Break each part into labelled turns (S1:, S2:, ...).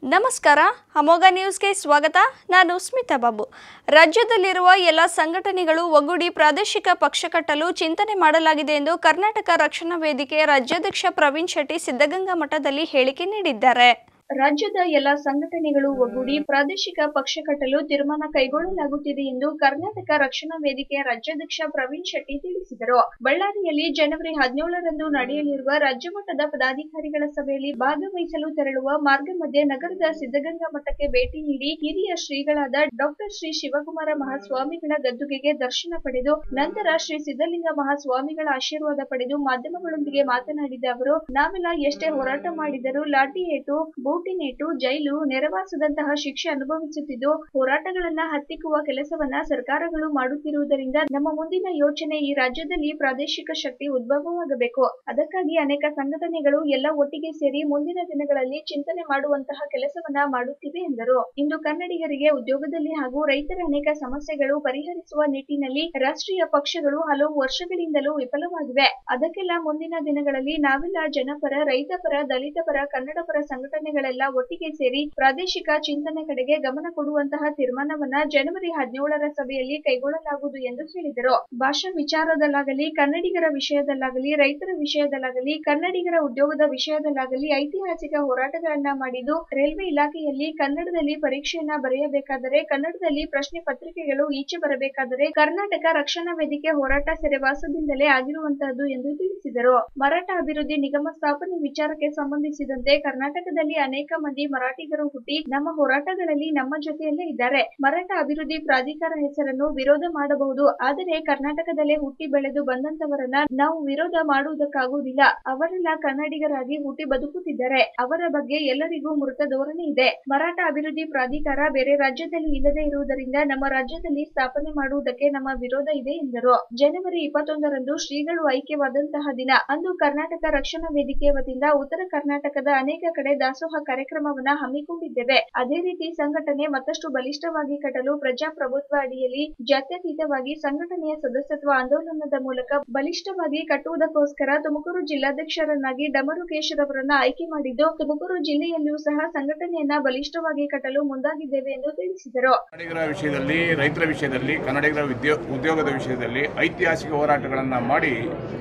S1: ನಮಸ್ಕಾರ ಅಮೋಘ ನ್ಯೂಸ್ಗೆ ಸ್ವಾಗತ ನಾನು ಸ್ಮಿತಾ ಬಾಬು ರಾಜ್ಯದಲ್ಲಿರುವ ಎಲ್ಲ ಸಂಘಟನೆಗಳು ಒಗ್ಗೂಡಿ ಪ್ರಾದೇಶಿಕ ಪಕ್ಷ ಕಟ್ಟಲು ಚಿಂತನೆ ಮಾಡಲಾಗಿದೆ ಎಂದು ಕರ್ನಾಟಕ ರಕ್ಷಣಾ ವೇದಿಕೆ ರಾಜ್ಯಾಧ್ಯಕ್ಷ ಪ್ರವೀಣ್ ಶೆಟ್ಟಿ ಸಿದ್ಧಗಂಗಾ ಮಠದಲ್ಲಿ ಹೇಳಿಕೆ ನೀಡಿದ್ದಾರೆ ರಾಜ್ಯದ ಎಲ್ಲ ಸಂಘಟನೆಗಳು ಒಗ್ಗೂಡಿ ಪ್ರಾದೇಶಿಕ ಪಕ್ಷ ಕಟ್ಟಲು ತೀರ್ಮಾನ ಕೈಗೊಳ್ಳಲಾಗುತ್ತಿದೆ ಎಂದು ಕರ್ನಾಟಕ ರಕ್ಷಣಾ ವೇದಿಕೆಯ ರಾಜ್ಯಾಧ್ಯಕ್ಷ ಪ್ರವೀಣ್ ಶೆಟ್ಟಿ ತಿಳಿಸಿದರು ಬಳ್ಳಾರಿಯಲ್ಲಿ ಜನವರಿ ಹದಿನೇಳರಂದು ನಡೆಯಲಿರುವ ರಾಜ್ಯ ಮಟ್ಟದ ಪದಾಧಿಕಾರಿಗಳ ಸಭೆಯಲ್ಲಿ ಭಾಗವಹಿಸಲು ತೆರಳುವ ಮಾರ್ಗ ಮಧ್ಯೆ ನಗರದ ಸಿದ್ಧಗಂಗಾ ಮಠಕ್ಕೆ ಭೇಟಿ ನೀಡಿ ಹಿರಿಯ ಶ್ರೀಗಳಾದ ಡಾಕ್ಟರ್ ಶ್ರೀ ಶಿವಕುಮಾರ ಮಹಾಸ್ವಾಮಿಗಳ ಗದ್ದುಗೆಗೆ ದರ್ಶನ ಪಡೆದು ನಂತರ ಶ್ರೀ ಸಿದ್ಧಲಿಂಗ ಮಹಾಸ್ವಾಮಿಗಳ ಆಶೀರ್ವಾದ ಪಡೆದು ಮಾಧ್ಯಮಗಳೊಂದಿಗೆ ಮಾತನಾಡಿದ ಅವರು ನಾವೆಲ್ಲ ಎಷ್ಟೇ ಹೋರಾಟ ಮಾಡಿದರೂ ಲಾಠಿ ಏಟು ಬೂಟಿನೇಟು ಜೈಲು ನೆರವಾಸದಂತಹ ಶಿಕ್ಷೆ ಅನುಭವಿಸುತ್ತಿದ್ದು ಹೋರಾಟಗಳನ್ನ ಹತ್ತಿಕ್ಕುವ ಕೆಲಸವನ್ನ ಸರ್ಕಾರಗಳು ಮಾಡುತ್ತಿರುವುದರಿಂದ ನಮ್ಮ ಮುಂದಿನ ಯೋಚನೆ ಈ ರಾಜ್ಯದಲ್ಲಿ ಪ್ರಾದೇಶಿಕ ಶಕ್ತಿ ಉದ್ಭವವಾಗಬೇಕು ಅದಕ್ಕಾಗಿ ಅನೇಕ ಸಂಘಟನೆಗಳು ಎಲ್ಲ ಒಟ್ಟಿಗೆ ಸೇರಿ ಮುಂದಿನ ದಿನಗಳಲ್ಲಿ ಚಿಂತನೆ ಮಾಡುವಂತಹ ಕೆಲಸವನ್ನ ಮಾಡುತ್ತಿವೆ ಎಂದರು ಇಂದು ಕನ್ನಡಿಗರಿಗೆ ಉದ್ಯೋಗದಲ್ಲಿ ಹಾಗೂ ರೈತರ ಅನೇಕ ಸಮಸ್ಯೆಗಳು ಪರಿಹರಿಸುವ ನಿಟ್ಟಿನಲ್ಲಿ ರಾಷ್ಟ್ರೀಯ ಪಕ್ಷಗಳು ಹಲವು ವರ್ಷಗಳಿಂದಲೂ ವಿಫಲವಾಗಿವೆ ಅದಕ್ಕೆಲ್ಲ ಮುಂದಿನ ದಿನಗಳಲ್ಲಿ ನಾವೆಲ್ಲ ಜನಪರ ರೈತಪರ ದಲಿತ ಪರ ಕನ್ನಡ ಪರ ಸಂಘಟನೆಗಳೆಲ್ಲ ಒಟ್ಟಿಗೆ ಸೇರಿ ಪ್ರಾದೇಶಿಕ ಚಿಂತನೆ ಕಡೆಗೆ ಗಮನ ಕೊಡುವಂತಹ ತೀರ್ಮಾನವನ್ನ ಜನವರಿ ಹದಿನೇಳರ ಸಭೆಯಲ್ಲಿ ಕೈಗೊಳ್ಳಲಾಗುವುದು ಎಂದು ಹೇಳಿದರು ಭಾಷಾ ವಿಚಾರದಲ್ಲಾಗಲಿ ಕನ್ನಡಿಗರ ವಿಷಯದಲ್ಲಾಗಲಿ ರೈತರ ವಿಷಯದಲ್ಲಾಗಲಿ ಕನ್ನಡಿಗರ ಉದ್ಯೋಗದ ವಿಷಯದಲ್ಲಾಗಲಿ ಐತಿಹಾಸಿಕ ಹೋರಾಟಗಳನ್ನ ಮಾಡಿದ್ದು ರೈಲ್ವೆ ಇಲಾಖೆಯಲ್ಲಿ ಕನ್ನಡದಲ್ಲಿ ಪರೀಕ್ಷೆಯನ್ನ ಬರೆಯಬೇಕಾದರೆ ಕನ್ನಡದಲ್ಲಿ ಪ್ರಶ್ನೆ ಪತ್ರಿಕೆಗಳು ಈಚೆ ಬರಬೇಕಾದರೆ ಕರ್ನಾಟಕ ರಕ್ಷಣಾ ವೇದಿಕೆ ಹೋರಾಟ ಸೆರೆವಾಸದಿಂದಲೇ ಆಗಿರುವಂತಹದ್ದು ಎಂದು ತಿಳಿಸಿದರು ಮರಾಠ ಅಭಿವೃದ್ಧಿ ನಿಗಮ ಸ್ಥಾಪನೆ ವಿಚಾರಕ್ಕೆ ಸಂಬಂಧಿಸಿದಂತೆ ಕರ್ನಾಟಕದಲ್ಲಿ ಅನೇಕ ಮಂದಿ ಮರಾಠಿಗರು ಹುಟ್ಟಿ ನಮ್ಮ ಹೋರಾಟಗಳಲ್ಲಿ ನಮ್ಮ ಜೊತೆಯಲ್ಲೇ ಇದ್ದಾರೆ ಮರಾಠ ಅಭಿವೃದ್ಧಿ ಪ್ರಾಧಿಕಾರ ಹೆಸರನ್ನು ವಿರೋಧ ಮಾಡಬಹುದು ಆದರೆ ಕರ್ನಾಟಕದಲ್ಲೇ ಹುಟ್ಟಿ ಬೆಳೆದು ಬಂದಂತವರನ್ನ ನಾವು ವಿರೋಧ ಮಾಡುವುದಕ್ಕಾಗುವುದಿಲ್ಲ ಅವರೆಲ್ಲ ಕನ್ನಡಿಗರಾಗಿ ಹುಟ್ಟಿ ಬದುಕುತ್ತಿದ್ದಾರೆ ಅವರ ಬಗ್ಗೆ ಎಲ್ಲರಿಗೂ ಮೃತ ಧೋರಣೆ ಇದೆ ಮರಾಠ ಅಭಿವೃದ್ಧಿ ಪ್ರಾಧಿಕಾರ ಬೇರೆ ರಾಜ್ಯದಲ್ಲಿ ಇಲ್ಲದೆ ಇರುವುದರಿಂದ ನಮ್ಮ ರಾಜ್ಯದಲ್ಲಿ ಸ್ಥಾಪನೆ ಮಾಡುವುದಕ್ಕೆ ನಮ್ಮ ವಿರೋಧ ಇದೆ ಎಂದರು ಜನವರಿ ಇಪ್ಪತ್ತೊಂದರಂದು ಶ್ರೀಗಳು ಐಕ್ಯವಾದಂತಹ ದಿನ ಅಂದು ಕರ್ನಾಟಕ ರಕ್ಷಣಾ ವೇದಿಕೆ ವತಿಯಿಂದ ಉತ್ತರ ಕರ್ನಾಟಕದ ಅನೇಕ ಕಡೆ ದಾಸೋಹ ಕಾರ್ಯಕ್ರಮವನ್ನ ಹಮ್ಮಿಕೊಂಡಿದ್ದೇವೆ ಅದೇ ರೀತಿ ಸಂಘಟನೆ ಮತ್ತಷ್ಟು ಬಲಿಷ್ಠವಾಗಿ ಕಟ್ಟಲು ಪ್ರಜಾಪ್ರಭುತ್ವ ಅಡಿಯಲ್ಲಿ ಜಾತ್ಯತೀತವಾಗಿ ಸಂಘಟನೆಯ ಸದಸ್ಯತ್ವ ಆಂದೋಲನದ ಮೂಲಕ ಬಲಿಷ್ಠವಾಗಿ ಕಟ್ಟುವುದಕ್ಕೋಸ್ಕರ ತುಮಕೂರು ಜಿಲ್ಲಾಧ್ಯಕ್ಷರನ್ನಾಗಿ ಡಮರುಕೇಶ್ವರವರನ್ನ ಆಯ್ಕೆ ಮಾಡಿದ್ದು ತುಮಕೂರು ಜಿಲ್ಲೆಯಲ್ಲಿಯೂ ಸಹ ಸಂಘಟನೆಯನ್ನ ಬಲಿಷ್ಠವಾಗಿ ಕಟ್ಟಲು ಮುಂದಾಗಿದ್ದೇವೆ ಎಂದು ತಿಳಿಸಿದರು
S2: ಕನ್ನಡಿಗರ ವಿಷಯದಲ್ಲಿ ರೈತರ ವಿಷಯದಲ್ಲಿ ಕನ್ನಡಿಗರ ಉದ್ಯೋ ಉದ್ಯೋಗದ ವಿಷಯದಲ್ಲಿ ಐತಿಹಾಸಿಕ ಹೋರಾಟಗಳನ್ನು ಮಾಡಿ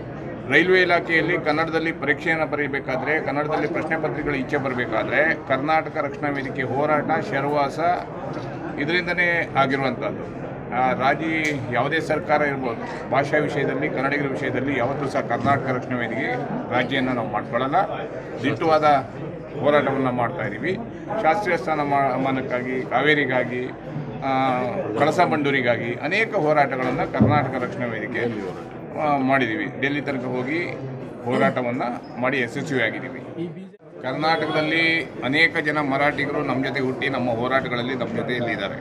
S2: ರೈಲ್ವೆ ಇಲಾಖೆಯಲ್ಲಿ ಕನ್ನಡದಲ್ಲಿ ಪರೀಕ್ಷೆಯನ್ನು ಬರೀಬೇಕಾದ್ರೆ ಕನ್ನಡದಲ್ಲಿ ಪ್ರಶ್ನೆ ಪತ್ರಿಕೆಗಳು ಈಚೆ ಬರಬೇಕಾದ್ರೆ ಕರ್ನಾಟಕ ರಕ್ಷಣಾ ವೇದಿಕೆ ಹೋರಾಟ ಶರವಾಸ ಇದರಿಂದನೇ ಆಗಿರುವಂಥದ್ದು ಆ, ರಾಜಿ ಯಾವುದೇ ಸರ್ಕಾರ ಇರ್ಬೋದು ಭಾಷಾ ವಿಷಯದಲ್ಲಿ ಕನ್ನಡಿಗರ ವಿಷಯದಲ್ಲಿ ಯಾವತ್ತೂ ಸಹ ಕರ್ನಾಟಕ ರಕ್ಷಣಾ ವೇದಿಕೆ ರಾಜ್ಯವನ್ನು ನಾವು ಮಾಡ್ಕೊಳ್ಳಲ್ಲ ದಿಟ್ಟವಾದ ಹೋರಾಟವನ್ನು ಮಾಡ್ತಾ ಇದ್ದೀವಿ ಶಾಸ್ತ್ರೀಯ ಸ್ಥಾನಮಾನಕ್ಕಾಗಿ ಕಾವೇರಿಗಾಗಿ ಆ, ಕಳಸಾ ಬಂಡೂರಿಗಾಗಿ ಅನೇಕ ಹೋರಾಟಗಳನ್ನು ಕರ್ನಾಟಕ ರಕ್ಷಣಾ ವೇದಿಕೆ ಆ, ಮಾಡಿದ್ದೀವಿ ಡೆಲ್ಲಿ ತನಕ ಹೋಗಿ ಹೋರಾಟವನ್ನು ಮಾಡಿ ಯಶಸ್ವಿಯಾಗಿದ್ದೀವಿ ಕರ್ನಾಟಕದಲ್ಲಿ ಅನೇಕ ಜನ ಮರಾಠಿಗರು ನಮ್ಮ ಜೊತೆ ಹುಟ್ಟಿ ನಮ್ಮ ಹೋರಾಟಗಳಲ್ಲಿ ನಮ್ಮ ಜೊತೆಯಲ್ಲಿ ಇದ್ದಾರೆ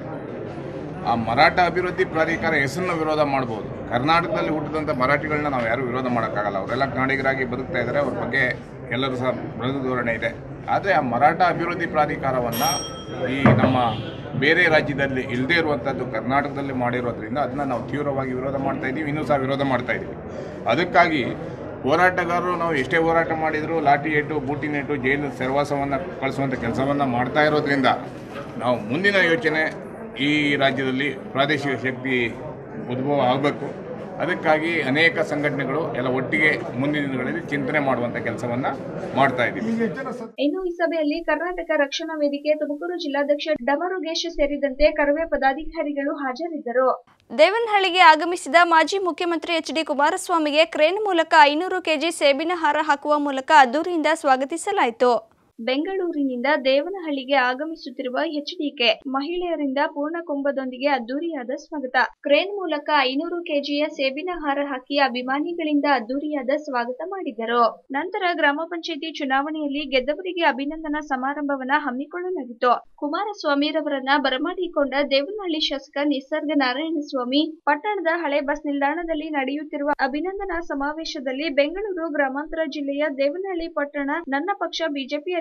S2: ಆ ಮರಾಠ ಅಭಿವೃದ್ಧಿ ಪ್ರಾಧಿಕಾರ ಹೆಸರನ್ನು ವಿರೋಧ ಮಾಡ್ಬೋದು ಕರ್ನಾಟಕದಲ್ಲಿ ಹುಟ್ಟಿದಂಥ ಮರಾಠಿಗಳನ್ನ ನಾವು ಯಾರೂ ವಿರೋಧ ಮಾಡೋಕ್ಕಾಗಲ್ಲ ಅವರೆಲ್ಲ ಕನ್ನಡಿಗರಾಗಿ ಬದುಕ್ತಾ ಇದ್ದಾರೆ ಅವ್ರ ಬಗ್ಗೆ ಎಲ್ಲರೂ ಸಹ ಮೃದು ಧೋರಣೆ ಇದೆ ಆದರೆ ಆ ಮರಾಠ ಅಭಿವೃದ್ಧಿ ಪ್ರಾಧಿಕಾರವನ್ನು ಈ ನಮ್ಮ ಬೇರೆ ರಾಜ್ಯದಲ್ಲಿ ಇಲ್ಲದೇ ಇರುವಂಥದ್ದು ಕರ್ನಾಟಕದಲ್ಲಿ ಮಾಡಿರೋದ್ರಿಂದ ಅದನ್ನು ನಾವು ತೀವ್ರವಾಗಿ ವಿರೋಧ ಮಾಡ್ತಾ ಇದ್ದೀವಿ ಇನ್ನೂ ಸಹ ವಿರೋಧ ಮಾಡ್ತಾ ಇದ್ದೀವಿ ಅದಕ್ಕಾಗಿ ಹೋರಾಟಗಾರರು ನಾವು ಎಷ್ಟೇ ಹೋರಾಟ ಮಾಡಿದರೂ ಲಾಠಿ ಏಟು ಬೂಟಿನೇಟು ಜೈಲು ಸೆರವಾಸವನ್ನು ಕಳಿಸುವಂಥ ಕೆಲಸವನ್ನು ಮಾಡ್ತಾ ಇರೋದ್ರಿಂದ ನಾವು ಮುಂದಿನ ಯೋಚನೆ ಈ ರಾಜ್ಯದಲ್ಲಿ ಪ್ರಾದೇಶಿಕ ಶಕ್ತಿ ಉದ್ಭವ ಆಗಬೇಕು ಅದಕ್ಕಾಗಿ ಅನೇಕ ಸಂಘಟನೆಗಳು ಎಲ್ಲ ಒಟ್ಟಿಗೆ ಮುಂದಿನ ದಿನಗಳಲ್ಲಿ ಚಿಂತನೆ ಮಾಡುವಂಥ ಕೆಲಸವನ್ನು ಮಾಡ್ತಾ ಇದ್ದೀವಿ
S1: ಇನ್ನು ಈ ಸಭೆಯಲ್ಲಿ ಕರ್ನಾಟಕ ರಕ್ಷಣಾ ವೇದಿಕೆ ತುಮಕೂರು ಜಿಲ್ಲಾಧ್ಯಕ್ಷ ಡಮರುಗೇಶ್ ಸೇರಿದಂತೆ ಕರವೇ ಪದಾಧಿಕಾರಿಗಳು ಹಾಜರಿದ್ದರು ದೇವನಹಳ್ಳಿಗೆ ಆಗಮಿಸಿದ ಮಾಜಿ ಮುಖ್ಯಮಂತ್ರಿ ಎಚ್ ಡಿ ಕುಮಾರಸ್ವಾಮಿಗೆ ಕ್ರೇನ್ ಮೂಲಕ ಐನೂರು ಕೆಜಿ ಸೇಬಿನ ಹಾರ ಹಾಕುವ ಮೂಲಕ ಅದ್ದೂರಿಯಿಂದ ಸ್ವಾಗತಿಸಲಾಯಿತು ಬೆಂಗಳೂರಿನಿಂದ ದೇವನಹಳ್ಳಿಗೆ ಆಗಮಿಸುತ್ತಿರುವ ಎಚ್ಡಿಕೆ ಮಹಿಳೆಯರಿಂದ ಪೂರ್ಣ ಕುಂಭದೊಂದಿಗೆ ಅದ್ದೂರಿಯಾದ ಸ್ವಾಗತ ಕ್ರೇನ್ ಮೂಲಕ ಐನೂರು ಕೆಜಿಯ ಸೇಬಿನ ಹಾರ ಹಾಕಿ ಅಭಿಮಾನಿಗಳಿಂದ ಅದ್ದೂರಿಯಾದ ಸ್ವಾಗತ ಮಾಡಿದರು ನಂತರ ಗ್ರಾಮ ಪಂಚಾಯಿತಿ ಚುನಾವಣೆಯಲ್ಲಿ ಗೆದ್ದವರಿಗೆ ಅಭಿನಂದನಾ ಸಮಾರಂಭವನ್ನ ಹಮ್ಮಿಕೊಳ್ಳಲಾಗಿತ್ತು ಕುಮಾರಸ್ವಾಮಿರವರನ್ನ ಬರಮಾಡಿಕೊಂಡ ದೇವನಹಳ್ಳಿ ಶಾಸಕ ನಿಸರ್ಗ ನಾರಾಯಣಸ್ವಾಮಿ ಪಟ್ಟಣದ ಹಳೆ ಬಸ್ ನಿಲ್ದಾಣದಲ್ಲಿ ನಡೆಯುತ್ತಿರುವ ಅಭಿನಂದನಾ ಸಮಾವೇಶದಲ್ಲಿ ಬೆಂಗಳೂರು ಗ್ರಾಮಾಂತರ ಜಿಲ್ಲೆಯ ದೇವನಹಳ್ಳಿ ಪಟ್ಟಣ ನನ್ನ ಪಕ್ಷ ಬಿಜೆಪಿಯಲ್ಲಿ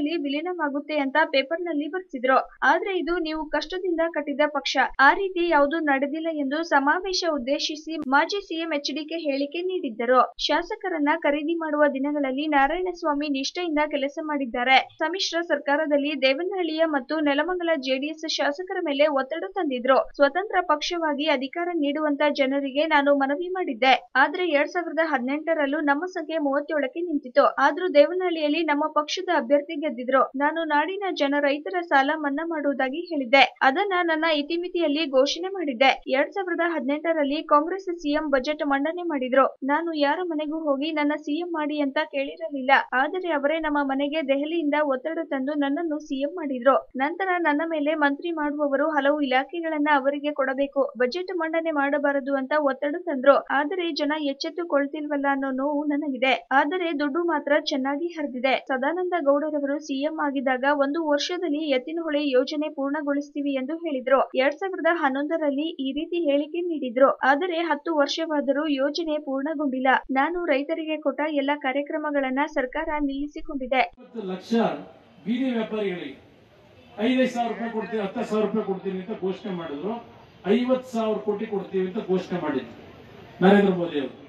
S1: ವರ್ಷದಲ್ಲಿ ವಿಲೀನವಾಗುತ್ತೆ ಅಂತ ಪೇಪರ್ನಲ್ಲಿ ಬರ್ತಿದ್ರು ಆದ್ರೆ ಇದು ನೀವು ಕಷ್ಟದಿಂದ ಕಟ್ಟಿದ ಪಕ್ಷ ಆ ರೀತಿ ಯಾವುದು ನಡೆದಿಲ್ಲ ಎಂದು ಸಮಾವೇಶ ಉದ್ದೇಶಿಸಿ ಮಾಜಿ ಸಿಎಂ ಎಚ್ಡಿಕೆ ಹೇಳಿಕೆ ನೀಡಿದ್ದರು ಶಾಸಕರನ್ನ ಖರೀದಿ ಮಾಡುವ ದಿನಗಳಲ್ಲಿ ನಾರಾಯಣಸ್ವಾಮಿ ನಿಷ್ಠೆಯಿಂದ ಕೆಲಸ ಮಾಡಿದ್ದಾರೆ ಸಮ್ಮಿಶ್ರ ಸರ್ಕಾರದಲ್ಲಿ ದೇವನಹಳ್ಳಿಯ ಮತ್ತು ನೆಲಮಂಗಲ ಜೆಡಿಎಸ್ ಶಾಸಕರ ಮೇಲೆ ಒತ್ತಡ ತಂದಿದ್ರು ಸ್ವತಂತ್ರ ಪಕ್ಷವಾಗಿ ಅಧಿಕಾರ ನೀಡುವಂತ ಜನರಿಗೆ ನಾನು ಮನವಿ ಮಾಡಿದ್ದೆ ಆದ್ರೆ ಎರಡ್ ಸಾವಿರದ ಹದಿನೆಂಟರಲ್ಲೂ ನಮ್ಮ ಸಂಖ್ಯೆ ಮೂವತ್ತೇಳಕ್ಕೆ ನಿಂತಿತು ಆದ್ರೂ ದೇವನಹಳ್ಳಿಯಲ್ಲಿ ನಮ್ಮ ಪಕ್ಷದ ಅಭ್ಯರ್ಥಿ ಗೆದ್ದಿದ್ರು ನಾನು ನಾಡಿನ ಜನ ರೈತರ ಸಾಲ ಮನ್ನಾ ಮಾಡುವುದಾಗಿ ಹೇಳಿದ್ದೆ ಅದನ್ನ ನನ್ನ ಇತಿಮಿತಿಯಲ್ಲಿ ಘೋಷಣೆ ಮಾಡಿದ್ದೆ ಎರಡ್ ಸಾವಿರದ ಹದಿನೆಂಟರಲ್ಲಿ ಕಾಂಗ್ರೆಸ್ ಸಿಎಂ ಬಜೆಟ್ ಮಂಡನೆ ಮಾಡಿದ್ರು ನಾನು ಯಾರ ಮನೆಗೂ ಹೋಗಿ ನನ್ನ ಸಿಎಂ ಮಾಡಿ ಅಂತ ಕೇಳಿರಲಿಲ್ಲ ಆದರೆ ಅವರೇ ನಮ್ಮ ಮನೆಗೆ ದೆಹಲಿಯಿಂದ ಒತ್ತಡ ತಂದು ನನ್ನನ್ನು ಸಿಎಂ ಮಾಡಿದ್ರು ನಂತರ ನನ್ನ ಮೇಲೆ ಮಂತ್ರಿ ಮಾಡುವವರು ಹಲವು ಇಲಾಖೆಗಳನ್ನ ಅವರಿಗೆ ಕೊಡಬೇಕು ಬಜೆಟ್ ಮಂಡನೆ ಮಾಡಬಾರದು ಅಂತ ಒತ್ತಡ ತಂದ್ರು ಆದರೆ ಜನ ಎಚ್ಚೆತ್ತುಕೊಳ್ತಿಲ್ವಲ್ಲ ಅನ್ನೋ ನೋವು ನನಗಿದೆ ಆದರೆ ದುಡ್ಡು ಮಾತ್ರ ಚೆನ್ನಾಗಿ ಹರಿದಿದೆ ಸದಾನಂದ ಗೌಡರವರು ಸಿಎಂ ಆಗಿದ್ದಾಗ ಒಂದು ವರ್ಷದಲ್ಲಿ ಎತ್ತಿನಹೊಳೆ ಯೋಜನೆ ಪೂರ್ಣಗೊಳಿಸ್ತೀವಿ ಎಂದು ಹೇಳಿದ್ರು ಎರಡ್ ಸಾವಿರದ ಹನ್ನೊಂದರಲ್ಲಿ ಈ ರೀತಿ ಹೇಳಿಕೆ ನೀಡಿದ್ರು ಆದರೆ ಹತ್ತು ವರ್ಷವಾದರೂ ಯೋಜನೆ ಪೂರ್ಣಗೊಂಡಿಲ್ಲ ನಾನು ರೈತರಿಗೆ ಕೊಟ್ಟ ಎಲ್ಲ ಕಾರ್ಯಕ್ರಮಗಳನ್ನ ಸರ್ಕಾರ ನಿಲ್ಲಿಸಿಕೊಂಡಿದೆ
S3: ಇಪ್ಪತ್ತು ಲಕ್ಷ ಬೀದಿ ವ್ಯಾಪಾರಿಗಳಿಗೆ ಐದೈದು ಸಾವಿರ ರೂಪಾಯಿ ಕೊಡ್ತೀವಿ ಹತ್ತು ಸಾವಿರ ರೂಪಾಯಿ ಕೊಡ್ತೀವಿ ಅಂತ ಘೋಷಣೆ ಮಾಡಿದ್ರು ಐವತ್ತು ಸಾವಿರ ಕೋಟಿ ಕೊಡ್ತೀವಿ ಅಂತ ಘೋಷಣೆ ಮಾಡಿದ್ರು ನರೇಂದ್ರ ಮೋದಿ ಅವರು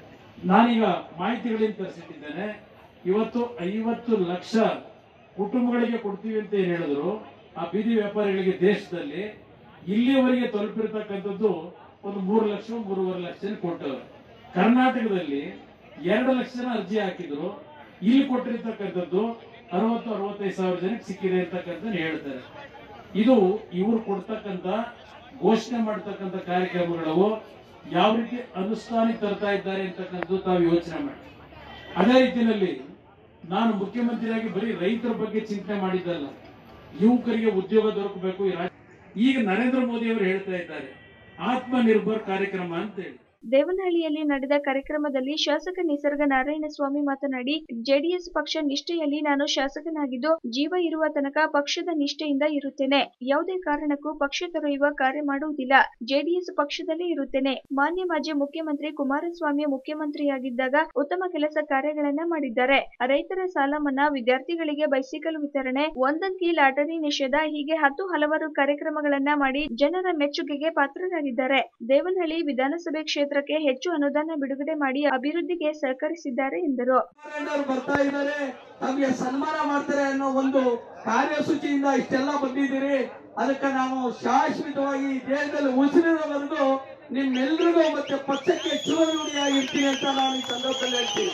S3: ನಾನೀಗ ಮಾಹಿತಿಗಳಿಂದ ತರಿಸಿಟ್ಟಿದ್ದೇನೆ ಇವತ್ತು ಐವತ್ತು ಲಕ್ಷ ಕುಟುಂಬಗಳಿಗೆ ಕೊಡ್ತೀವಿ ಅಂತ ಏನ್ ಹೇಳಿದ್ರು ಆ ಬೀದಿ ವ್ಯಾಪಾರಿಗಳಿಗೆ ದೇಶದಲ್ಲಿ ಇಲ್ಲಿವರೆಗೆ ತಲುಪಿರ್ತಕ್ಕಂಥದ್ದು ಒಂದು ಮೂರು ಲಕ್ಷ ಮೂರುವರೆ ಲಕ್ಷ ಜನ ಕೊಟ್ಟವ್ರೆ ಕರ್ನಾಟಕದಲ್ಲಿ ಎರಡು ಲಕ್ಷ ಜನ ಅರ್ಜಿ ಹಾಕಿದ್ರು ಇಲ್ಲಿ ಕೊಟ್ಟಿರ್ತಕ್ಕಂಥದ್ದು ಅರವತ್ತು ಅರವತ್ತೈದು ಸಾವಿರ ಜನಕ್ಕೆ ಸಿಕ್ಕಿದೆ ಅಂತಕ್ಕಂಥ ಹೇಳ್ತಾರೆ ಇದು ಇವರು ಕೊಡ್ತಕ್ಕಂಥ ಘೋಷಣೆ ಮಾಡ್ತಕ್ಕಂಥ ಕಾರ್ಯಕ್ರಮಗಳು ಯಾವ ರೀತಿ ಅನುಷ್ಠಾನಕ್ಕೆ ತರ್ತಾ ಇದ್ದಾರೆ ಅಂತಕ್ಕಂಥದ್ದು ತಾವು ಯೋಚನೆ ಮಾಡಿ ಅದೇ ರೀತಿಯಲ್ಲಿ ನಾನು ಮುಖ್ಯಮಂತ್ರಿಯಾಗಿ ಬರೀ ರೈತರ ಬಗ್ಗೆ ಚಿಂತನೆ ಮಾಡಿದ್ದಲ್ಲ ಯುವಕರಿಗೆ ಉದ್ಯೋಗ ದೊರಕಬೇಕು ಈ ರಾಜ್ಯ- ಈಗ ನರೇಂದ್ರ ಮೋದಿ ಅವರು ಹೇಳ್ತಾ ಇದ್ದಾರೆ ಆತ್ಮನಿರ್ಭರ್ ಕಾರ್ಯಕ್ರಮ ಅಂತ ಹೇಳಿ
S1: ದೇವನಹಳ್ಳಿಯಲ್ಲಿ ನಡೆದ ಕಾರ್ಯಕ್ರಮದಲ್ಲಿ ಶಾಸಕ ನಿಸರ್ಗ ನಾರಾಯಣಸ್ವಾಮಿ ಮಾತನಾಡಿ ಜೆಡಿಎಸ್ ಪಕ್ಷ ನಿಷ್ಠೆಯಲ್ಲಿ ನಾನು ಶಾಸಕನಾಗಿದ್ದು ಜೀವ ಇರುವ ತನಕ ಪಕ್ಷದ ನಿಷ್ಠೆಯಿಂದ ಇರುತ್ತೇನೆ ಯಾವುದೇ ಕಾರಣಕ್ಕೂ ಪಕ್ಷ ತೊರೆಯುವ ಕಾರ್ಯ ಮಾಡುವುದಿಲ್ಲ ಜೆಡಿಎಸ್ ಪಕ್ಷದಲ್ಲೇ ಇರುತ್ತೇನೆ ಮಾನ್ಯ ಮಾಜಿ ಮುಖ್ಯಮಂತ್ರಿ ಕುಮಾರಸ್ವಾಮಿ ಮುಖ್ಯಮಂತ್ರಿಯಾಗಿದ್ದಾಗ ಉತ್ತಮ ಕೆಲಸ ಕಾರ್ಯಗಳನ್ನ ಮಾಡಿದ್ದಾರೆ ರೈತರ ಸಾಲ ಮನ್ನಾ ವಿದ್ಯಾರ್ಥಿಗಳಿಗೆ ಬೈಸಿಕಲ್ ವಿತರಣೆ ಒಂದಂಕಿ ಲಾಟರಿ ನಿಷೇಧ ಹೀಗೆ ಹತ್ತು ಹಲವಾರು ಕಾರ್ಯಕ್ರಮಗಳನ್ನ ಮಾಡಿ ಜನರ ಮೆಚ್ಚುಗೆಗೆ ಪಾತ್ರರಾಗಿದ್ದಾರೆ ದೇವನಹಳ್ಳಿ ವಿಧಾನಸಭೆ ಕ್ಷೇತ್ರಕ್ಕೆ ಹೆಚ್ಚು ಅನುದಾನ ಬಿಡುಗಡೆ ಮಾಡಿ ಅಭಿವೃದ್ಧಿಗೆ ಸಹಕರಿಸಿದ್ದಾರೆ ಎಂದರು
S4: ಅವರು ಬರ್ತಾ ಇದ್ದಾರೆ ನಮಗೆ ಸನ್ಮಾನ ಮಾಡ್ತಾರೆ ಅನ್ನೋ ಒಂದು ಕಾರ್ಯಸೂಚಿಯಿಂದ ಇಷ್ಟೆಲ್ಲ ಬಂದಿದ್ದೀರಿ ಅದಕ್ಕೆ ನಾನು ಶಾಶ್ವತವಾಗಿ ಈ ದೇಶದಲ್ಲಿ ಉಸಿರಿನವರೆಗೂ ನಿಮ್ಮೆಲ್ರಿಗೂ ಮತ್ತೆ ಪಕ್ಷಕ್ಕೆ ಚಿರಋಣಿಯಾಗಿರ್ತೀನಿ ಅಂತ ನಾನು ಈ ಸಂದರ್ಭದಲ್ಲಿ ಹೇಳ್ತೀನಿ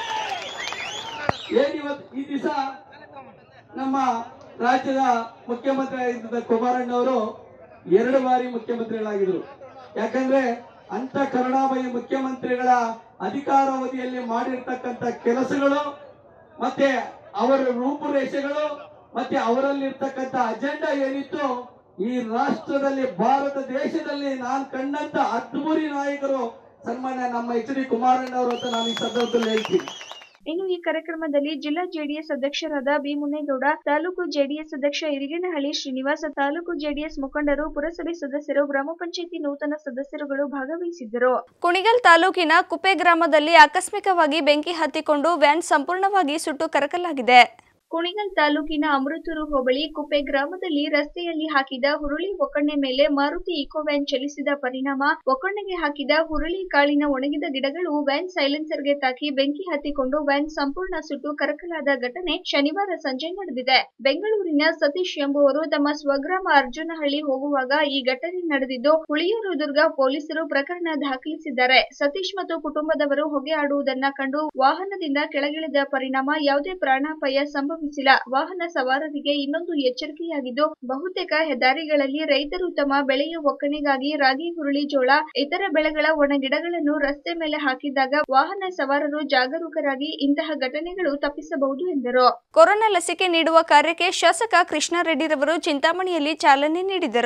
S4: ಏನ್ ಇವತ್ತು ಈ ದಿವಸ ನಮ್ಮ ರಾಜ್ಯದ ಮುಖ್ಯಮಂತ್ರಿ ಆಗಿದ್ದ ಕುಮಾರಣ್ಣವರು ಎರಡು ಬಾರಿ ಮುಖ್ಯಮಂತ್ರಿಗಳಾಗಿದ್ರು ಯಾಕಂದ್ರೆ ಅಂತ ಕರುಣಾಮಯಿ ಮುಖ್ಯಮಂತ್ರಿಗಳ ಅಧಿಕಾರಾವಧಿಯಲ್ಲಿ ಮಾಡಿರ್ತಕ್ಕಂಥ ಕೆಲಸಗಳು ಮತ್ತೆ ಅವರ ರೂಪುರೇಷೆಗಳು ಮತ್ತೆ ಅವರಲ್ಲಿರ್ತಕ್ಕಂಥ ಅಜೆಂಡಾ ಏನಿತ್ತು ಈ ರಾಷ್ಟ್ರದಲ್ಲಿ ಭಾರತ ದೇಶದಲ್ಲಿ ನಾನು ಕಂಡಂತ ಅದ್ಭುರಿ ನಾಯಕರು ಸನ್ಮಾನ್ಯ ನಮ್ಮ ಎಚ್ ಡಿ ಕುಮಾರಣ್ಣವರು ಅಂತ ನಾನು ಈ ಸಂದರ್ಭದಲ್ಲಿ ಹೇಳ್ತೀನಿ
S1: ಇನ್ನು ಈ ಕಾರ್ಯಕ್ರಮದಲ್ಲಿ ಜಿಲ್ಲಾ ಜೆಡಿಎಸ್ ಅಧ್ಯಕ್ಷರಾದ ಬಿ ಮುನೇಗೌಡ ತಾಲೂಕು ಜೆಡಿಎಸ್ ಅಧ್ಯಕ್ಷ ಇರಿಗೇನಹಳ್ಳಿ ಶ್ರೀನಿವಾಸ ತಾಲೂಕು ಜೆಡಿಎಸ್ ಮುಖಂಡರು ಪುರಸಭೆ ಸದಸ್ಯರು ಗ್ರಾಮ ಪಂಚಾಯಿತಿ ನೂತನ ಸದಸ್ಯರುಗಳು ಭಾಗವಹಿಸಿದ್ದರು ಕುಣಿಗಲ್ ತಾಲೂಕಿನ ಕುಪ್ಪೆ ಗ್ರಾಮದಲ್ಲಿ ಆಕಸ್ಮಿಕವಾಗಿ ಬೆಂಕಿ ಹತ್ತಿಕೊಂಡು ವ್ಯಾನ್ ಸಂಪೂರ್ಣವಾಗಿ ಸುಟ್ಟು ಕರಕಲಾಗಿದೆ ಕುಣಿಗಲ್ ತಾಲೂಕಿನ ಅಮೃತೂರು ಹೋಬಳಿ ಕುಪ್ಪೆ ಗ್ರಾಮದಲ್ಲಿ ರಸ್ತೆಯಲ್ಲಿ ಹಾಕಿದ ಹುರುಳಿ ಒಕ್ಕಣೆ ಮೇಲೆ ಮಾರುತಿ ಇಕೋ ವ್ಯಾನ್ ಚಲಿಸಿದ ಪರಿಣಾಮ ಒಕ್ಕಣೆಗೆ ಹಾಕಿದ ಹುರುಳಿ ಕಾಳಿನ ಒಣಗಿದ ಗಿಡಗಳು ವ್ಯಾನ್ ಸೈಲೆನ್ಸರ್ಗೆ ತಾಕಿ ಬೆಂಕಿ ಹತ್ತಿಕೊಂಡು ವ್ಯಾನ್ ಸಂಪೂರ್ಣ ಸುಟ್ಟು ಕರಕಲಾದ ಘಟನೆ ಶನಿವಾರ ಸಂಜೆ ನಡೆದಿದೆ ಬೆಂಗಳೂರಿನ ಸತೀಶ್ ಎಂಬುವರು ತಮ್ಮ ಸ್ವಗ್ರಾಮ ಅರ್ಜುನಹಳ್ಳಿ ಹೋಗುವಾಗ ಈ ಘಟನೆ ನಡೆದಿದ್ದು ಹುಳಿಯೂರು ದುರ್ಗ ಪೊಲೀಸರು ಪ್ರಕರಣ ದಾಖಲಿಸಿದ್ದಾರೆ ಸತೀಶ್ ಮತ್ತು ಕುಟುಂಬದವರು ಹೊಗೆ ಆಡುವುದನ್ನ ಕಂಡು ವಾಹನದಿಂದ ಕೆಳಗಿಳಿದ ಪರಿಣಾಮ ಯಾವುದೇ ಪ್ರಾಣಾಪಾಯ ಸಂಭವಿಸಿಲ್ಲ ವಾಹನ ಸವಾರರಿಗೆ ಇನ್ನೊಂದು ಎಚ್ಚರಿಕೆಯಾಗಿದ್ದು ಬಹುತೇಕ ಹೆದ್ದಾರಿಗಳಲ್ಲಿ ರೈತರು ತಮ್ಮ ಬೆಳೆಯ ಒಕ್ಕಣೆಗಾಗಿ ರಾಗಿ ಹುರುಳಿ ಜೋಳ ಇತರ ಬೆಳೆಗಳ ಒಣ ಗಿಡಗಳನ್ನು ರಸ್ತೆ ಮೇಲೆ ಹಾಕಿದಾಗ ವಾಹನ ಸವಾರರು ಜಾಗರೂಕರಾಗಿ ಇಂತಹ ಘಟನೆಗಳು ತಪ್ಪಿಸಬಹುದು ಎಂದರು ಕೊರೋನಾ ಲಸಿಕೆ ನೀಡುವ ಕಾರ್ಯಕ್ಕೆ ಶಾಸಕ ಕೃಷ್ಣಾರೆಡ್ಡಿರವರು ಚಿಂತಾಮಣಿಯಲ್ಲಿ ಚಾಲನೆ ನೀಡಿದರು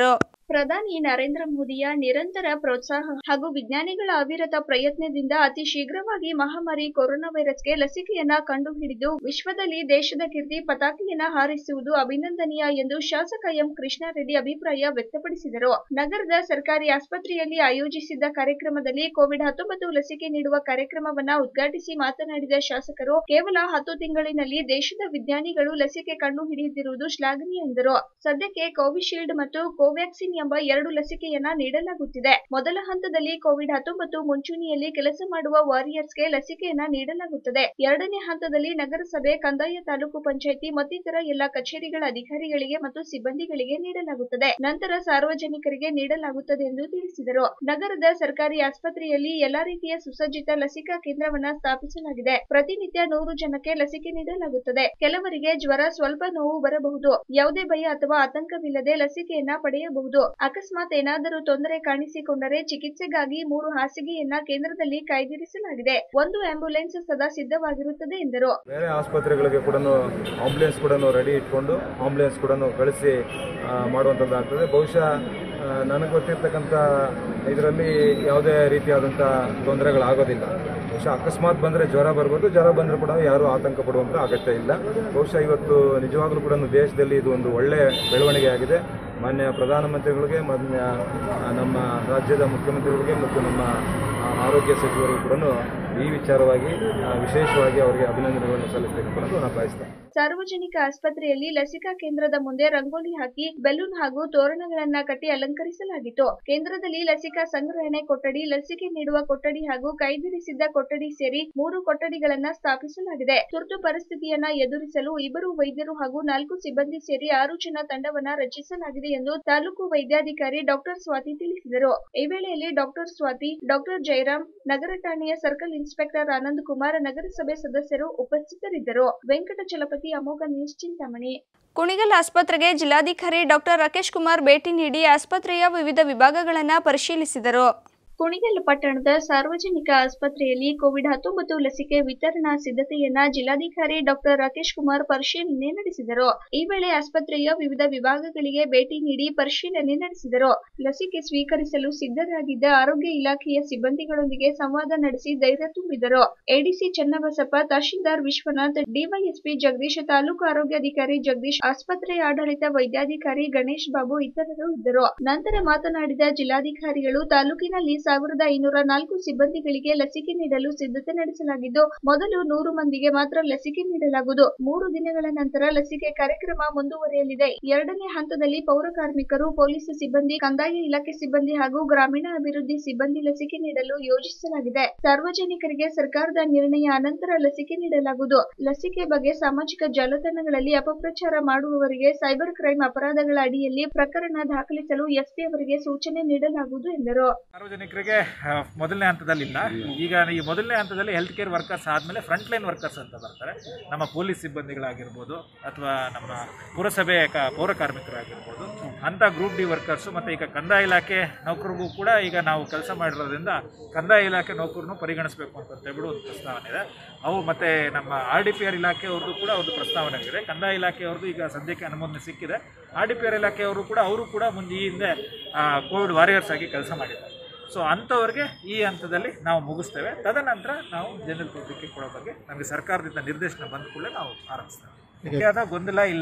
S1: ಪ್ರಧಾನಿ ನರೇಂದ್ರ ಮೋದಿಯ ನಿರಂತರ ಪ್ರೋತ್ಸಾಹ ಹಾಗೂ ವಿಜ್ಞಾನಿಗಳ ಅವಿರತ ಪ್ರಯತ್ನದಿಂದ ಅತಿ ಶೀಘ್ರವಾಗಿ ಮಹಾಮಾರಿ ಕೊರೋನಾ ವೈರಸ್ಗೆ ಲಸಿಕೆಯನ್ನ ಕಂಡುಹಿಡಿದು ವಿಶ್ವದಲ್ಲಿ ದೇಶದ ಕೀರ್ತಿ ಪತಾಕೆಯನ್ನ ಹಾರಿಸುವುದು ಅಭಿನಂದನೀಯ ಎಂದು ಶಾಸಕ ಎಂ ಕೃಷ್ಣಾರೆಡ್ಡಿ ಅಭಿಪ್ರಾಯ ವ್ಯಕ್ತಪಡಿಸಿದರು ನಗರದ ಸರ್ಕಾರಿ ಆಸ್ಪತ್ರೆಯಲ್ಲಿ ಆಯೋಜಿಸಿದ್ದ ಕಾರ್ಯಕ್ರಮದಲ್ಲಿ ಕೋವಿಡ್ ಹತ್ತೊಂಬತ್ತು ಲಸಿಕೆ ನೀಡುವ ಕಾರ್ಯಕ್ರಮವನ್ನ ಉದ್ಘಾಟಿಸಿ ಮಾತನಾಡಿದ ಶಾಸಕರು ಕೇವಲ ಹತ್ತು ತಿಂಗಳಿನಲ್ಲಿ ದೇಶದ ವಿಜ್ಞಾನಿಗಳು ಲಸಿಕೆ ಕಂಡು ಹಿಡಿದಿರುವುದು ಶ್ಲಾಘನೀಯ ಎಂದರು ಸದ್ಯಕ್ಕೆ ಕೋವಿಶೀಲ್ಡ್ ಮತ್ತು ಕೋವ್ಯಾಕ್ಸಿನ್ ಎಂಬ ಎರಡು ಲಸಿಕೆಯನ್ನ ನೀಡಲಾಗುತ್ತಿದೆ ಮೊದಲ ಹಂತದಲ್ಲಿ ಕೋವಿಡ್ ಹತ್ತೊಂಬತ್ತು ಮುಂಚೂಣಿಯಲ್ಲಿ ಕೆಲಸ ಮಾಡುವ ವಾರಿಯರ್ಸ್ಗೆ ಲಸಿಕೆಯನ್ನ ನೀಡಲಾಗುತ್ತದೆ ಎರಡನೇ ಹಂತದಲ್ಲಿ ನಗರಸಭೆ ಕಂದಾಯ ತಾಲೂಕು ಪಂಚಾಯಿತಿ ಮತ್ತಿತರ ಎಲ್ಲ ಕಚೇರಿಗಳ ಅಧಿಕಾರಿಗಳಿಗೆ ಮತ್ತು ಸಿಬ್ಬಂದಿಗಳಿಗೆ ನೀಡಲಾಗುತ್ತದೆ ನಂತರ ಸಾರ್ವಜನಿಕರಿಗೆ ನೀಡಲಾಗುತ್ತದೆ ಎಂದು ತಿಳಿಸಿದರು ನಗರದ ಸರ್ಕಾರಿ ಆಸ್ಪತ್ರೆಯಲ್ಲಿ ಎಲ್ಲಾ ರೀತಿಯ ಸುಸಜ್ಜಿತ ಲಸಿಕಾ ಕೇಂದ್ರವನ್ನ ಸ್ಥಾಪಿಸಲಾಗಿದೆ ಪ್ರತಿನಿತ್ಯ ನೂರು ಜನಕ್ಕೆ ಲಸಿಕೆ ನೀಡಲಾಗುತ್ತದೆ ಕೆಲವರಿಗೆ ಜ್ವರ ಸ್ವಲ್ಪ ನೋವು ಬರಬಹುದು ಯಾವುದೇ ಭಯ ಅಥವಾ ಆತಂಕವಿಲ್ಲದೆ ಲಸಿಕೆಯನ್ನ ಪಡೆಯಬಹುದು ಅಕಸ್ಮಾತ್ ಏನಾದರೂ ತೊಂದರೆ ಕಾಣಿಸಿಕೊಂಡರೆ ಚಿಕಿತ್ಸೆಗಾಗಿ ಮೂರು ಹಾಸಿಗೆಯನ್ನ ಕೇಂದ್ರದಲ್ಲಿ ಕಾಯ್ದಿರಿಸಲಾಗಿದೆ ಒಂದು ಆಂಬ್ಯುಲೆನ್ಸ್ ಸದಾ ಸಿದ್ಧವಾಗಿರುತ್ತದೆ ಎಂದರು
S5: ಬೇರೆ ಆಸ್ಪತ್ರೆಗಳಿಗೆ ಕೂಡ ಆಂಬುಲೆನ್ಸ್ ಕೂಡ ರೆಡಿ ಇಟ್ಕೊಂಡು ಆಂಬುಲೆನ್ಸ್ ಕೂಡ ಕಳಿಸಿ ಆ, ಮಾಡುವಂಥದ್ದಾಗ್ತದೆ ಬಹುಶಃ ಆ, ನನಗೆ ಗೊತ್ತಿರ್ತಕ್ಕಂಥ ಇದರಲ್ಲಿ ಯಾವುದೇ ರೀತಿಯಾದಂಥ ತೊಂದರೆಗಳಾಗೋದಿಲ್ಲ ಬಹುಶಃ ಅಕಸ್ಮಾತ್ ಬಂದರೆ ಜ್ವರ ಬರ್ಬೋದು ಜ್ವರ ಬಂದರೂ ಕೂಡ ಯಾರೂ ಆತಂಕ ಪಡುವಂಥ ಅಗತ್ಯ ಇಲ್ಲ ಬಹುಶಃ ಇವತ್ತು ನಿಜವಾಗ್ಲೂ ಕೂಡ ದೇಶದಲ್ಲಿ ಇದು ಒಂದು ಒಳ್ಳೆಯ ಬೆಳವಣಿಗೆ ಆಗಿದೆ ಮಾನ್ಯ ಪ್ರಧಾನಮಂತ್ರಿಗಳಿಗೆ ಮಾನ್ಯ ಆ, ನಮ್ಮ ರಾಜ್ಯದ ಮುಖ್ಯಮಂತ್ರಿಗಳಿಗೆ ಮತ್ತು ನಮ್ಮ ಆ, ಆರೋಗ್ಯ ಸಚಿವರಿಗೂ ಕೂಡ ಈ ವಿಚಾರವಾಗಿ ಆ, ವಿಶೇಷವಾಗಿ ಅವರಿಗೆ ಅಭಿನಂದನೆಗಳನ್ನು ಸಲ್ಲಿಸಲಿಕ್ಕೆ ಕೂಡ ನಾನು ಬಯಸ್ತೇನೆ
S1: ಸಾರ್ವಜನಿಕ ಆಸ್ಪತ್ರೆಯಲ್ಲಿ ಲಸಿಕಾ ಕೇಂದ್ರದ ಮುಂದೆ ರಂಗೋಲಿ ಹಾಕಿ ಬೆಲೂನ್ ಹಾಗೂ ತೋರಣಗಳನ್ನ ಕಟ್ಟಿ ಅಲಂಕರಿಸಲಾಗಿತ್ತು ಕೇಂದ್ರದಲ್ಲಿ ಲಸಿಕಾ ಸಂಗ್ರಹಣೆ ಕೊಠಡಿ ಲಸಿಕೆ ನೀಡುವ ಕೊಠಡಿ ಹಾಗೂ ಕಾಯ್ದಿರಿಸಿದ್ದ ಕೊಠಡಿ ಸೇರಿ ಮೂರು ಕೊಠಡಿಗಳನ್ನ ಸ್ಥಾಪಿಸಲಾಗಿದೆ ತುರ್ತು ಪರಿಸ್ಥಿತಿಯನ್ನ ಎದುರಿಸಲು ಇಬ್ಬರು ವೈದ್ಯರು ಹಾಗೂ ನಾಲ್ಕು ಸಿಬ್ಬಂದಿ ಸೇರಿ ಆರು ಜನ ತಂಡವನ್ನ ರಚಿಸಲಾಗಿದೆ ಎಂದು ತಾಲೂಕು ವೈದ್ಯಾಧಿಕಾರಿ ಡಾಕ್ಟರ್ ಸ್ವಾತಿ ತಿಳಿಸಿದರು ಈ ವೇಳೆಯಲ್ಲಿ ಡಾಕ್ಟರ್ ಸ್ವಾತಿ ಡಾಕ್ಟರ್ ಜಯರಾಮ್ ನಗರ ಠಾಣೆಯ ಸರ್ಕಲ್ ಇನ್ಸ್ಪೆಕ್ಟರ್ ಆನಂದ್ ಕುಮಾರ್ ನಗರಸಭೆ ಸದಸ್ಯರು ಉಪಸ್ಥಿತರಿದ್ದರು ವೆಂಕಟಚಲಪತಿ ಅಮೋಘ ನ್ಯೂಸ್ ಚಿಂತಾಮಣಿ ಕುಣಿಗಲ್ ಆಸ್ಪತ್ರೆಗೆ ಜಿಲ್ಲಾಧಿಕಾರಿ ಡಾಕ್ಟರ್ ರಾಕೇಶ್ ಕುಮಾರ್ ಭೇಟಿ ನೀಡಿ ಆಸ್ಪತ್ರೆಯ ವಿವಿಧ ವಿಭಾಗಗಳನ್ನು ಪರಿಶೀಲಿಸಿದರು ಕುಣಿಗಲ್ ಪಟ್ಟಣದ ಸಾರ್ವಜನಿಕ ಆಸ್ಪತ್ರೆಯಲ್ಲಿ ಕೋವಿಡ್ ಹತ್ತೊಂಬತ್ತು ಲಸಿಕೆ ವಿತರಣಾ ಸಿದ್ಧತೆಯನ್ನ ಜಿಲ್ಲಾಧಿಕಾರಿ ಡಾಕ್ಟರ್ ರಾಕೇಶ್ ಕುಮಾರ್ ಪರಿಶೀಲನೆ ನಡೆಸಿದರು ಈ ವೇಳೆ ಆಸ್ಪತ್ರೆಯ ವಿವಿಧ ವಿಭಾಗಗಳಿಗೆ ಭೇಟಿ ನೀಡಿ ಪರಿಶೀಲನೆ ನಡೆಸಿದರು ಲಸಿಕೆ ಸ್ವೀಕರಿಸಲು ಸಿದ್ಧರಾಗಿದ್ದ ಆರೋಗ್ಯ ಇಲಾಖೆಯ ಸಿಬ್ಬಂದಿಗಳೊಂದಿಗೆ ಸಂವಾದ ನಡೆಸಿ ಧೈರ್ಯ ತುಂಬಿದರು ಎಡಿಸಿ ಚನ್ನಬಸಪ್ಪ ತಹಶೀಲ್ದಾರ್ ವಿಶ್ವನಾಥ್ ಡಿವೈಎಸ್ಪಿ ಜಗದೀಶ್ ತಾಲೂಕು ಆರೋಗ್ಯಾಧಿಕಾರಿ ಜಗದೀಶ್ ಆಸ್ಪತ್ರೆ ಆಡಳಿತ ವೈದ್ಯಾಧಿಕಾರಿ ಗಣೇಶ್ ಬಾಬು ಇತರರು ಇದ್ದರು ನಂತರ ಮಾತನಾಡಿದ ಜಿಲ್ಲಾಧಿಕಾರಿಗಳು ತಾಲೂಕಿನಲ್ಲಿ ಸಾವಿರದ ಐನೂರ ನಾಲ್ಕು ಸಿಬ್ಬಂದಿಗಳಿಗೆ ಲಸಿಕೆ ನೀಡಲು ಸಿದ್ಧತೆ ನಡೆಸಲಾಗಿದ್ದು ಮೊದಲು ನೂರು ಮಂದಿಗೆ ಮಾತ್ರ ಲಸಿಕೆ ನೀಡಲಾಗುವುದು ಮೂರು ದಿನಗಳ ನಂತರ ಲಸಿಕೆ ಕಾರ್ಯಕ್ರಮ ಮುಂದುವರಿಯಲಿದೆ ಎರಡನೇ ಹಂತದಲ್ಲಿ ಪೌರ ಕಾರ್ಮಿಕರು ಪೊಲೀಸ್ ಸಿಬ್ಬಂದಿ ಕಂದಾಯ ಇಲಾಖೆ ಸಿಬ್ಬಂದಿ ಹಾಗೂ ಗ್ರಾಮೀಣ ಅಭಿವೃದ್ಧಿ ಸಿಬ್ಬಂದಿ ಲಸಿಕೆ ನೀಡಲು ಯೋಜಿಸಲಾಗಿದೆ ಸಾರ್ವಜನಿಕರಿಗೆ ಸರ್ಕಾರದ ನಿರ್ಣಯ ಅನಂತರ ಲಸಿಕೆ ನೀಡಲಾಗುವುದು ಲಸಿಕೆ ಬಗ್ಗೆ ಸಾಮಾಜಿಕ ಜಾಲತಾಣಗಳಲ್ಲಿ ಅಪಪ್ರಚಾರ ಮಾಡುವವರಿಗೆ ಸೈಬರ್ ಕ್ರೈಂ ಅಪರಾಧಗಳ ಅಡಿಯಲ್ಲಿ ಪ್ರಕರಣ ದಾಖಲಿಸಲು ಎಸ್ಪಿ ಅವರಿಗೆ ಸೂಚನೆ ನೀಡಲಾಗುವುದು ಎಂದರು
S6: ಸಾರ್ವಜನಿಕರಿಗೆ ಆ, ಮೊದಲನೇ ಹಂತದಲ್ಲಿಲ್ಲ ಈಗ ಈ ಮೊದಲನೇ ಹಂತದಲ್ಲಿ ಹೆಲ್ತ್ ಕೇರ್ ವರ್ಕರ್ಸ್ ಆದಮೇಲೆ ಫ್ರಂಟ್ ಲೈನ್ ವರ್ಕರ್ಸ್ ಅಂತ ಬರ್ತಾರೆ ನಮ್ಮ ಪೊಲೀಸ್ ಸಿಬ್ಬಂದಿಗಳಾಗಿರ್ಬೋದು ಅಥವಾ ನಮ್ಮ ಪುರಸಭೆ ಕ- ಪೌರ ಕಾರ್ಮಿಕರಾಗಿರ್ಬೋದು ಅಂಥ ಗ್ರೂಪ್ ಡಿ ವರ್ಕರ್ಸು ಮತ್ತು ಈಗ ಕಂದಾಯ ಇಲಾಖೆ ನೌಕರಿಗೂ ಕೂಡ ಈಗ ನಾವು ಕೆಲಸ ಮಾಡಿರೋದ್ರಿಂದ ಕಂದಾಯ ಇಲಾಖೆ ನೌಕರನ್ನು ಪರಿಗಣಿಸಬೇಕು ಅಂತ ಹೇಳ್ಬಿಟ್ಟು ಒಂದು ಪ್ರಸ್ತಾವನೆ ಇದೆ ಅವು ಮತ್ತು ನಮ್ಮ ಆರ್ ಡಿ ಪಿ ಆರ್ ಇಲಾಖೆಯವ್ರದ್ದು ಕೂಡ ಒಂದು ಪ್ರಸ್ತಾವನೆ ಇದೆ ಕಂದಾಯ ಇಲಾಖೆಯವ್ರದ್ದು ಈಗ ಸದ್ಯಕ್ಕೆ ಅನುಮೋದನೆ ಸಿಕ್ಕಿದೆ ಆರ್ ಡಿ ಪಿ ಆರ್ ಇಲಾಖೆಯವರು ಕೂಡ ಅವರು ಕೂಡ ಮುಂದೆ ಈ ಹಿಂದೆ ಕೋವಿಡ್ ವಾರಿಯರ್ಸ್ ಆಗಿ ಕೆಲಸ ಮಾಡಿದ್ದಾರೆ ಸೊ ಅಂಥವ್ರಿಗೆ ಈ ಹಂತದಲ್ಲಿ ನಾವು ಮುಗಿಸ್ತೇವೆ ತದನಂತರ ನಾವು ಜನರಲ್ ಪಬ್ಲಿಕ್ಗೆ ಕೊಡೋ ಬಗ್ಗೆ ನಮಗೆ ಸರ್ಕಾರದಿಂದ ನಿರ್ದೇಶನ ಬಂದ ಕೂಡಲೇ ನಾವು ಆರಂಭಿಸ್ತೇವೆ ಯಾವ್ದೋ ಗೊಂದಲ ಇಲ್ಲ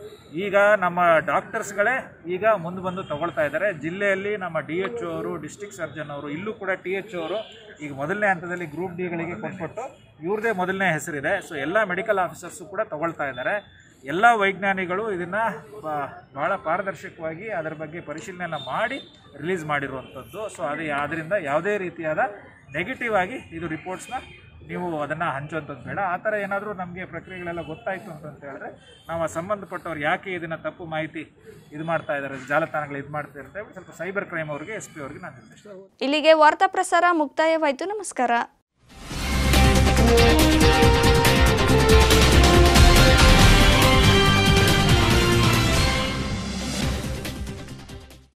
S6: ಈಗ ನಮ್ಮ ಡಾಕ್ಟರ್ಸ್ಗಳೇ ಈಗ ಮುಂದೆ ಬಂದು ತಗೊಳ್ತಾ ಇದ್ದಾರೆ ಜಿಲ್ಲೆಯಲ್ಲಿ ನಮ್ಮ ಡಿ ಎಚ್ ಅವರು ಡಿಸ್ಟ್ರಿಕ್ಟ್ ಸರ್ಜನ್ ಅವರು ಇಲ್ಲೂ ಕೂಡ ಟಿ ಎಚ್ ಅವರು ಈಗ ಮೊದಲನೇ ಹಂತದಲ್ಲಿ ಗ್ರೂಪ್ ಡಿಗಳಿಗೆ ಕೊಟ್ಬಿಟ್ಟು ಇವ್ರದೇ ಮೊದಲನೇ ಹೆಸರಿದೆ ಸೊ ಎಲ್ಲ ಮೆಡಿಕಲ್ ಆಫೀಸರ್ಸು ಕೂಡ ತಗೊಳ್ತಾ ಇದ್ದಾರೆ ಎಲ್ಲ ವೈಜ್ಞಾನಿಗಳು ಇದನ್ನು ಭಾಳ ಪಾರದರ್ಶಕವಾಗಿ ಅದರ ಬಗ್ಗೆ ಪರಿಶೀಲನೆ ಮಾಡಿ ರಿಲೀಸ್ ಮಾಡಿರುವಂಥದ್ದು ಸೊ ಅದು ಅದರಿಂದ ಯಾವುದೇ ರೀತಿಯಾದ ನೆಗೆಟಿವ್ ಆಗಿ ಇದು ರಿಪೋರ್ಟ್ಸ್ನ ನೀವು ಅದನ್ನು ಹಂಚುವಂಥದ್ದು ಬೇಡ ಆ ಥರ ಏನಾದರೂ ನಮಗೆ ಪ್ರಕ್ರಿಯೆಗಳೆಲ್ಲ ಗೊತ್ತಾಯಿತು ಅಂತಂತ ಹೇಳಿದ್ರೆ ನಾವು ಆ ಸಂಬಂಧಪಟ್ಟವ್ರು ಯಾಕೆ ಇದನ್ನು ತಪ್ಪು ಮಾಹಿತಿ ಇದು ಮಾಡ್ತಾ ಇದ್ದಾರೆ ಜಾಲತಾಣಗಳು ಇದು ಮಾಡ್ತಾ ಇರ್ತಾರೆ ಸ್ವಲ್ಪ ಸೈಬರ್ ಕ್ರೈಮ್ ಅವರಿಗೆ ಎಸ್ ಪಿ ಅವರಿಗೆ ನಾನು ನಿರ್ದೇಶನ
S1: ಇಲ್ಲಿಗೆ ವಾರ್ತಾ ಪ್ರಸಾರ ಮುಕ್ತಾಯವಾಯಿತು ನಮಸ್ಕಾರ